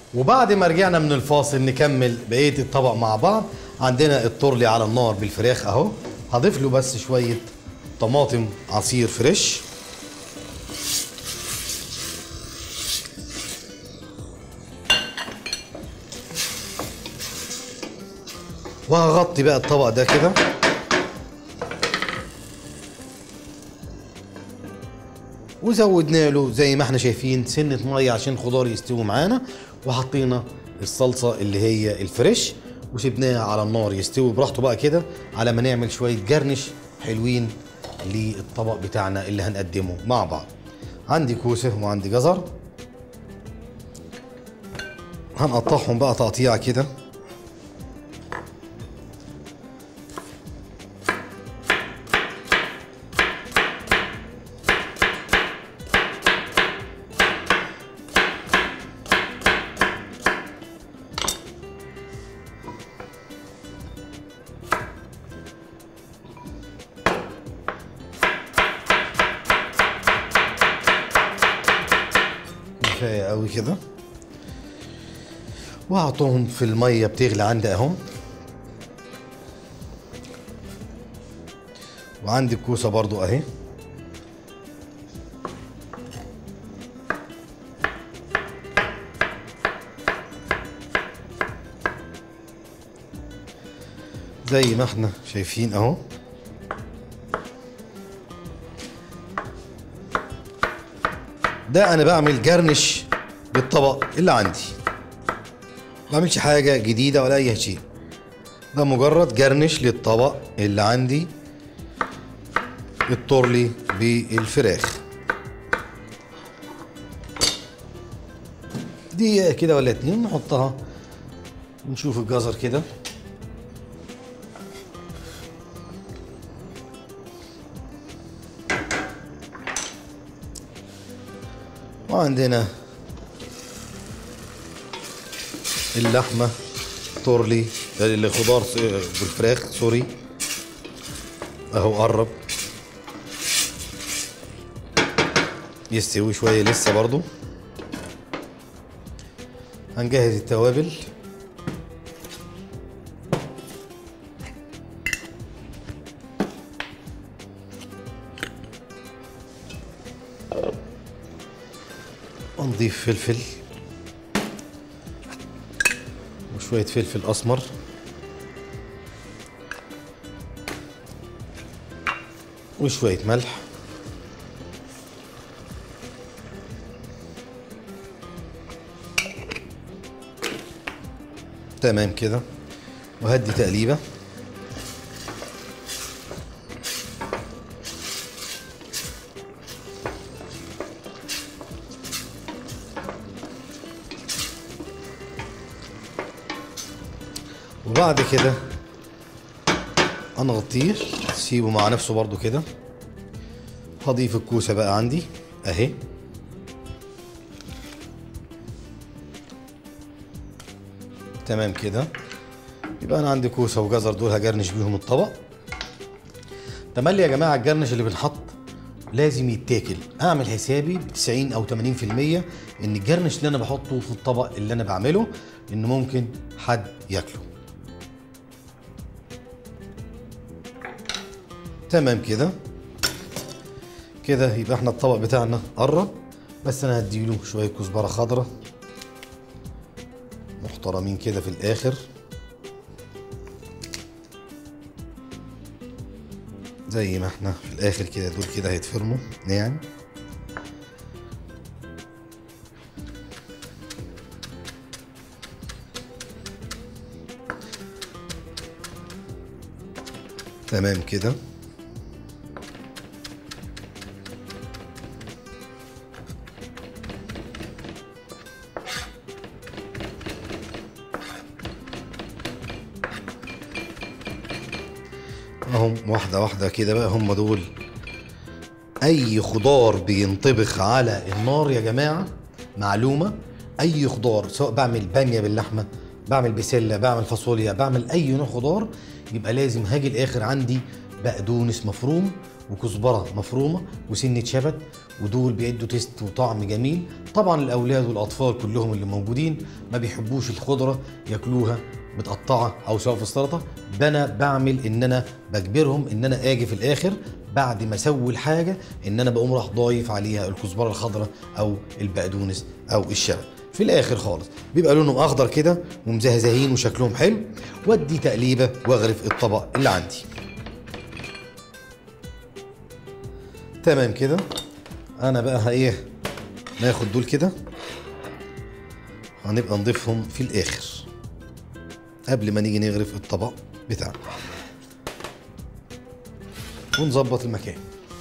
وبعد ما رجعنا من الفاصل نكمل بقيه الطبق مع بعض عندنا التورلي على النار بالفراخ اهو هضيف له بس شويه طماطم عصير فريش وهغطي بقى الطبق ده كده وزودنا له زي ما احنا شايفين سنة مية عشان الخضار يستوي معانا وحطينا الصلصة اللي هي الفريش وسبناها على النار يستوي براحته بقى كده على ما نعمل شوية جرنش حلوين للطبق بتاعنا اللي هنقدمه مع بعض عندي كوسة وعندي جزر هنقطعهم بقى تقطيعة كده كفايه قوي كده وهحطهم في الميه بتغلي عندي اهو وعندي الكوسه برضو اهي زي ما احنا شايفين اهو ده انا بعمل جرنش بالطبق اللي عندي ما بعملش حاجه جديده ولا اي شيء ده مجرد جرنش للطبق اللي عندي التورلي بالفراخ دقيقة كده ولا اتنين نحطها نشوف الجزر كده وعندنا اللحمة تورلي الخضار س- بالفراخ سوري اهو قرب يستوي شوية لسه برضو هنجهز التوابل ونضيف فلفل وشوية فلفل أسمر وشوية ملح تمام كده وهدي تقليبه وبعد كده هنغطيه سيبه مع نفسه برضو كده هضيف الكوسة بقى عندي اهي تمام كده يبقى انا عندي كوسة وجزر دول هجرنش بيهم الطبق تملي يا جماعة الجرنش اللي بنحط لازم يتاكل اعمل حسابي ب 90 او 80% ان الجرنش اللي انا بحطه في الطبق اللي انا بعمله ان ممكن حد ياكله تمام كده كده يبقى احنا الطبق بتاعنا قرب بس انا هديله شويه كزبره خضراء محترمين كده في الاخر زي ما احنا في الاخر كده دول كده هيتفرموا يعني تمام كده اهم واحدة واحدة كده بقى هم دول أي خضار بينطبخ على النار يا جماعة معلومة أي خضار سواء بعمل بامية باللحمة بعمل بسلة بعمل فاصوليا بعمل أي نوع خضار يبقى لازم هاجي الآخر عندي بقدونس مفروم وكزبرة مفرومة وسنة شبت ودول بيدوا تيست وطعم جميل طبعا الاولاد والاطفال كلهم اللي موجودين ما بيحبوش الخضره ياكلوها متقطعه او سواء في السلطه ده انا بعمل ان انا بجبرهم ان انا اجي في الاخر بعد ما اسوي الحاجه ان انا بقوم راح ضايف عليها الكزبره الخضراء او البقدونس او الشبت في الاخر خالص بيبقى لونهم اخضر كده ومزهزهين وشكلهم حلو وادي تقليبه واغرف الطبق اللي عندي تمام كده انا بقى ايه ناخد دول كده هنبقى نضيفهم في الاخر قبل ما نيجي نغرف الطبق بتاعنا ونظبط المكان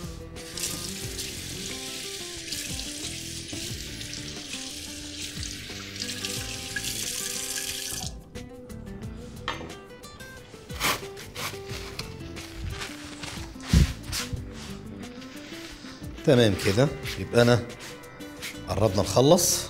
تمام كده يبقى انا قربنا نخلص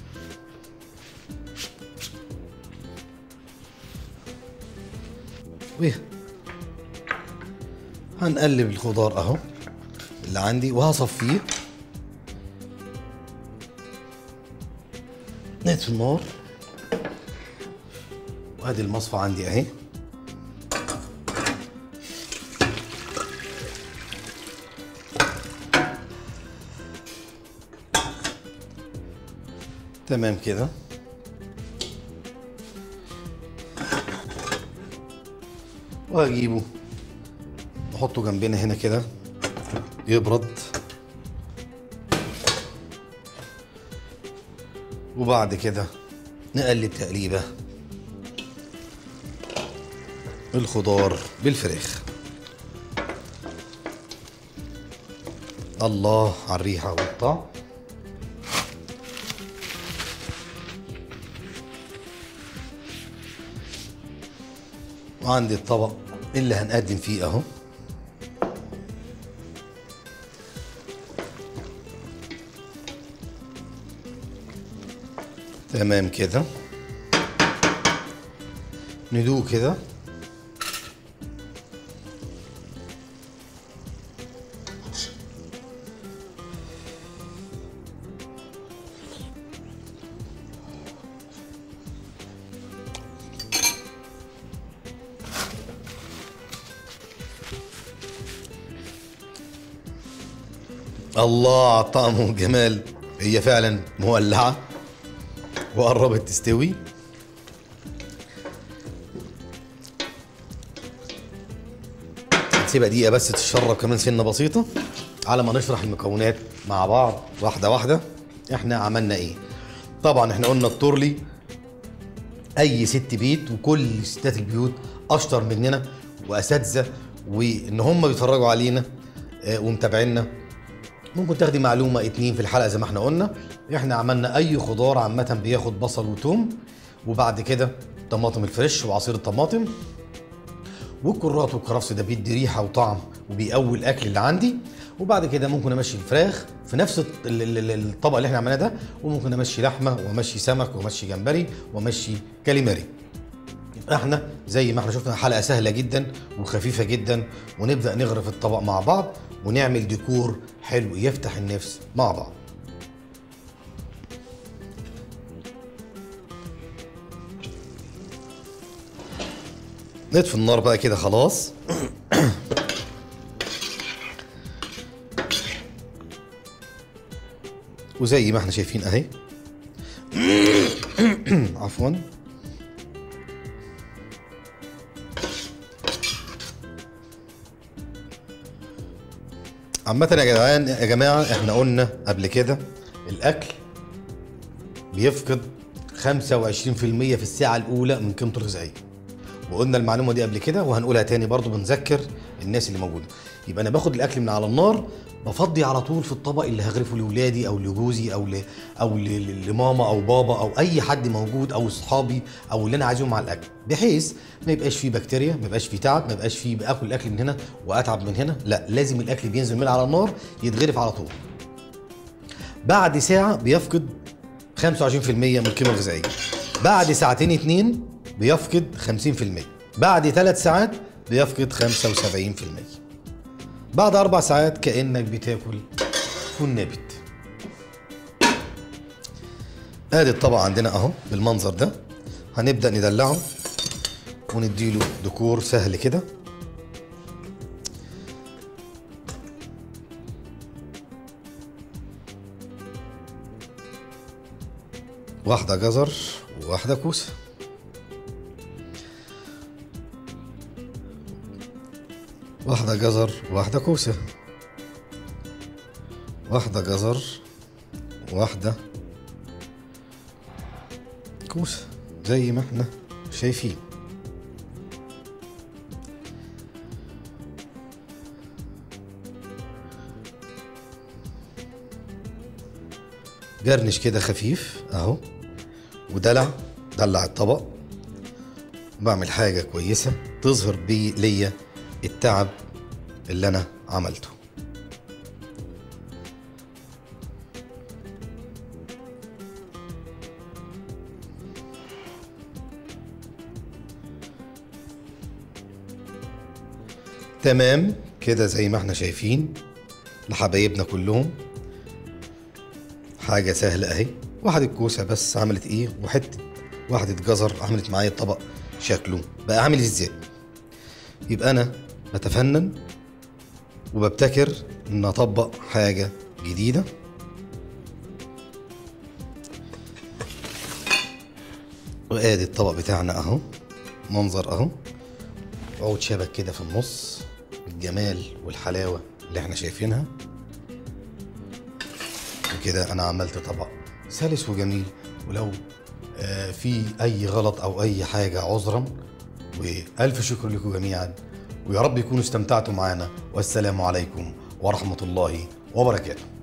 ويه هنقلب الخضار اهو اللي عندي وهصفيه نطفي النار وادي المصفى عندي اهي تمام كده وهجيبه نحطه جنبنا هنا كده يبرد وبعد كده نقلب تقليبه الخضار بالفراخ الله على الريحه والطعم وعندي الطبق اللي هنقدم فيه اهو تمام كده ندوق كده الله على الطعم والجمال هي فعلا مولعه وقربت تستوي نسيبها دقيقه بس تتشرب كمان سنه بسيطه على ما نشرح المكونات مع بعض واحده واحده احنا عملنا ايه طبعا احنا قلنا التورلي اي ست بيت وكل ستات البيوت اشطر مننا واساتذه وان هم بيتفرجوا علينا آه، ومتابعينا ممكن تاخدي معلومه اتنين في الحلقه زي ما احنا قلنا احنا عملنا اي خضار عامه بياخد بصل وتوم وبعد كده طماطم الفريش وعصير الطماطم والكرات والكرفس ده بيدي ريحه وطعم وبيقوي الاكل اللي عندي وبعد كده ممكن امشي الفراخ في نفس الط- ال- ال- ال- الطبق اللي احنا عملناه ده وممكن امشي لحمه وامشي سمك وامشي جمبري وامشي كاليماري يبقى احنا زي ما احنا شفنا حلقه سهله جدا وخفيفه جدا ونبدا نغرف الطبق مع بعض ونعمل ديكور حلو يفتح النفس مع بعض نطفي النار بقى كده خلاص وزي ما احنا شايفين اهي عفوا عامة يا جدعان يا جماعة احنا قلنا قبل كده الأكل بيفقد 25% في الساعة الأولى من قيمته الغذائية وقلنا المعلومة دي قبل كده وهنقولها تاني برضو بنذكر الناس اللي موجودة يبقى أنا باخد الأكل من على النار بفضي على طول في الطبق اللي هغرفه لولادي أو لجوزي أو ل... أو ل... ل- لماما أو بابا أو أي حد موجود أو أصحابي أو اللي أنا عايزهم على الأكل بحيث ما يبقاش فيه بكتيريا ما يبقاش فيه تعب ما يبقاش فيه باكل الأكل من هنا وأتعب من هنا لا لازم الأكل بينزل من على النار يتغرف على طول بعد ساعة بيفقد 25% من القيمة الغذائية بعد ساعتين اتنين بيفقد 50% بعد ثلاث ساعات بيفقد 75% بعد أربع ساعات كأنك بتاكل تكون نابت ادي الطبق عندنا اهو بالمنظر ده هنبدا ندلعه ونديله ديكور سهل كده واحدة جزر وواحدة كوسة واحدة جزر وواحدة كوسة واحدة جزر واحدة كوسة زي ما احنا شايفين جرنش كده خفيف اهو ودلع دلع الطبق بعمل حاجة كويسة تظهر بي ليا التعب اللي انا عملته تمام كده زي ما احنا شايفين لحبايبنا كلهم حاجة سهلة اهي واحدة كوسة بس عملت ايه وحتة واحدة جزر عملت معايا الطبق شكله بقى عامل ازاي يبقى انا بتفنن وببتكر ان اطبق حاجة جديدة وادي الطبق بتاعنا اهو منظر اهو عود شبك كده في النص الجمال والحلاوة اللي احنا شايفينها وكده انا عملت طبق سلس وجميل ولو آه، في اي غلط او اي حاجة عذرا والف شكر لكم جميعا ويا رب يكونوا استمتعتوا معنا والسلام عليكم ورحمة الله وبركاته